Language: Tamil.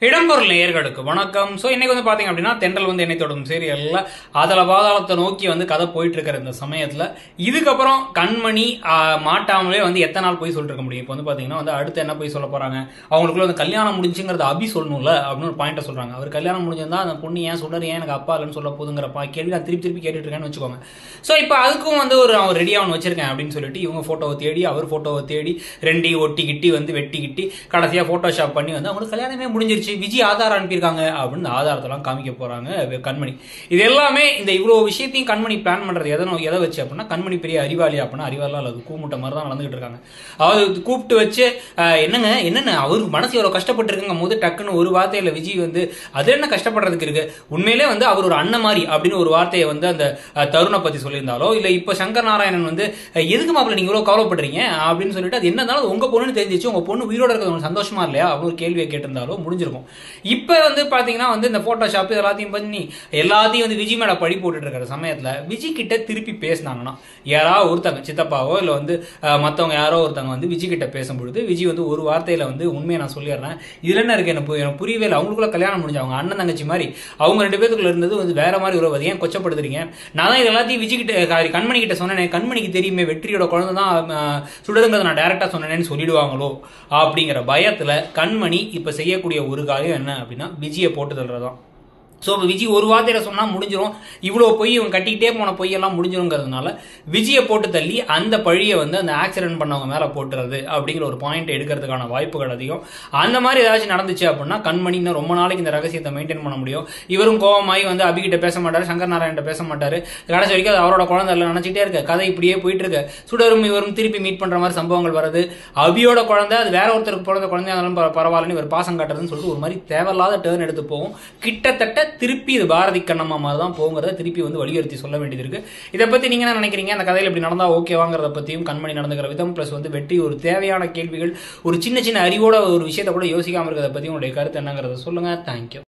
இடம்பொருள் நேயர்களுக்கு வணக்கம் ஸோ இன்னைக்கு வந்து பாத்தீங்க அப்படின்னா தென்றல் வந்து என்னை தொடும் சீரியல்ல அதில் பாதாளத்தை நோக்கி வந்து கதை போயிட்டு இருக்கிற இந்த சமயத்துல இதுக்கப்புறம் கண்மணி ஆஹ், மாட்டாமலே வந்து எத்தனை நாள் போய் சொல்லிட்டு இருக்க முடியும் இப்போ வந்து பாத்தீங்கன்னா வந்து அடுத்து என்ன போய் சொல்ல போறாங்க அவங்களுக்குள்ள வந்து கல்யாணம் முடிஞ்சுங்கிறது அபி சொல்லணும்ல அப்படின்னு ஒரு பாயிண்ட்டை சொல்றாங்க அவர் கல்யாணம் முடிஞ்சிருந்தா அந்த பொண்ணு ஏன் சொல்றாரு ஏன் எனக்கு அப்பா இல்லைன்னு சொல்ல போதுங்கிற பா- கேள்வி நான் திருப்பி திருப்பி கேட்டுட்டு இருக்கேன்னு வச்சுக்கோங்க ஸோ இப்போ அதுக்கும் வந்து ஒரு அவன் ரெடியாக ஒன்று வச்சிருக்கேன் அப்படின்னு சொல்லிட்டு இவங்க ஃபோட்டோவை தேடி அவர் ஃபோட்டோவை தேடி ரெண்டி ஒட்டி கிட்டி வந்து வெட்டி கிட்டி கடைசியாக ஃபோட்டோஷாப் பண்ணி வந்து அவங்களுக்கு கல்யாணமே முடிஞ்சிருச்சு விஜய் ஆதாரம் அனுப்பியிருக்காங்க அப்படின்னு இந்த ஆதாரத்தெல்லாம் காமிக்க போறாங்க வெ- கண்மணி இது எல்லாமே இந்த இவ்வளோ விஷயத்தையும் கண்மணி பிளான் பண்றது எதை நோ- எதை வச்சு அப்படின்னா கண்மணி பெரிய அறிவாளி அப்படின்னா அறிவாளிலாம் அல்லது கூமுட்ட மாதிரி தான் நடந்துகிட்டு இருக்காங்க அதாவது கூப்பிட்டு வச்சு அஹ், என்னங்க என்னென்ன அவருக்கு மனசு எவ்வளோ கஷ்டப்பட்டு இருக்குங்கும் போது டக்குன்னு ஒரு வார்த்தையில விஜய் வந்து அது என்ன கஷ்டப்படுறதுக்கு இருக்கு உண்மையிலே வந்து அவர் ஒரு அண்ணன் மாதிரி அப்படின்னு ஒரு வார்த்தையை வந்து அந்த அஹ், தருணை பத்தி சொல்லியிருந்தாலோ இல்ல இப்ப சங்கர் நாராயணன் வந்து அஹ், எதுக்கு மாப்பிள்ள நீங்க இவ்வளவு கவலைப்படுறீங்க அப்படின்னு சொல்லிட்டு அது என்ன இருந்தாலும் அது உங்க பொண்ணுன்னு தெரிஞ்சிச்சு உங்க பொண்ணு உயிரோட இருக்கிறது உங்களுக்கு சந்தோஷமா இல்லையா அப்படின்னு ஒரு கேள்வியை கேட்டிருந்தாலோ முடிஞ்சிருக்கும் இப்ப வந்து பாத்தீங்கன்னா வந்து இந்த போட்டோஷாப் எல்லாத்தையும் பண்ணி எல்லாத்தையும் வந்து விஜய் மேல பழி போட்டுட்டு இருக்கிற சமயத்துல விஜய் கிட்ட திருப்பி பேசினாங்கன்னா யாராவது ஒருத்தங்க சித்தப்பாவோ இல்ல வந்து அஹ், மத்தவங்க யாரோ ஒருத்தங்க வந்து விஜய் கிட்ட பேசும்பொழுது விஜய் வந்து ஒரு வார்த்தையில வந்து உண்மையை நான் சொல்லிடுறேன் இதுல என்ன இருக்கு எனக்கு பு- எனக்கு புரியவே இல்லை அவங்களுக்குள்ள கல்யாணம் முடிஞ்சு அவங்க அண்ணன் தங்கச்சி மாதிரி அவங்க ரெண்டு பேத்துக்குள்ள இருந்தது வந்து வேற மாதிரி உறவு அது ஏன் கொச்சப்படுத்துறீங்க நான் தான் இது எல்லாத்தையும் விஜய் கிட்ட சாரி கண்மணி கிட்ட சொன்னேன் கண்மணிக்கு தெரியுமே வெற்றியோட குழந்தை தான் அஹ், சுடருங்கிறத நான் டைரக்டா சொன்னேன்னு சொல்லிடுவாங்களோ அப்படிங்கிற பயத்துல கண்மணி இப்ப செய்யக்கூடிய ஒரு காரியம் என்ன அப்படின்னா விஜயை போட்டு தள்ளுறதுதான் ஸோ விஜய் ஒரு வார்த்தையில சொன்னா முடிஞ்சிரும் இவ்வளோ பொய் இவங்க கட்டிக்கிட்டே போன பொய்யெல்லாம் முடிஞ்சிருங்கிறதுனால விஜயை போட்டு தள்ளி அந்த பழியை வந்து அந்த ஆக்சிடென்ட் பண்ணவங்க மேல போட்டுறது அப்படிங்கிற ஒரு பாயிண்ட் எடுக்கிறதுக்கான வாய்ப்புகள் அதிகம் அந்த மாதிரி ஏதாச்சும் நடந்துச்சு அப்படின்னா கண்மணி இன்னும் ரொம்ப நாளைக்கு இந்த ரகசியத்தை மெயின்டைன் பண்ண முடியும் இவரும் கோவமாயி வந்து அபிகிட்ட பேச மாட்டாரு சங்கர் நாராயணன் பேச மாட்டாரு கடைசி வரைக்கும் அது அவரோட குழந்தை இல்லை நினைச்சிட்டே இருக்க கதை இப்படியே போயிட்டு இருக்கு சுடரும் இவரும் திருப்பி மீட் பண்ற மாதிரி சம்பவங்கள் வருது அபியோட குழந்தை அது வேற ஒருத்தருக்கு பிறந்த குழந்தையா இருந்தாலும் பர- பரவாயில்லன்னு இவர் பாசம் காட்டுறதுன்னு சொல்லிட்டு ஒரு மாதிரி தேவையில்லாத டேர்ன் எடுத்து போகும் கிட்டத்தட்ட திருப்பி இது பாரதி கண்ணம்மா மாதிரி தான் போங்கிறத திருப்பி வந்து வலியுறுத்தி சொல்ல வேண்டியது இருக்கு இதை பத்தி நீங்க என்ன நினைக்கிறீங்க அந்த கதையில் இப்படி நடந்தா ஓகேவாங்கிறத பத்தியும் கண்மணி நடந்துக்கிற விதம் பிளஸ் வந்து வெற்றி ஒரு தேவையான கேள்விகள் ஒரு சின்ன சின்ன அறிவோட ஒரு விஷயத்தை கூட யோசிக்காம இருக்கிறத பத்தி உங்களுடைய கருத்து என்னங்கிறத சொல்லுங்க தேங்க்யூ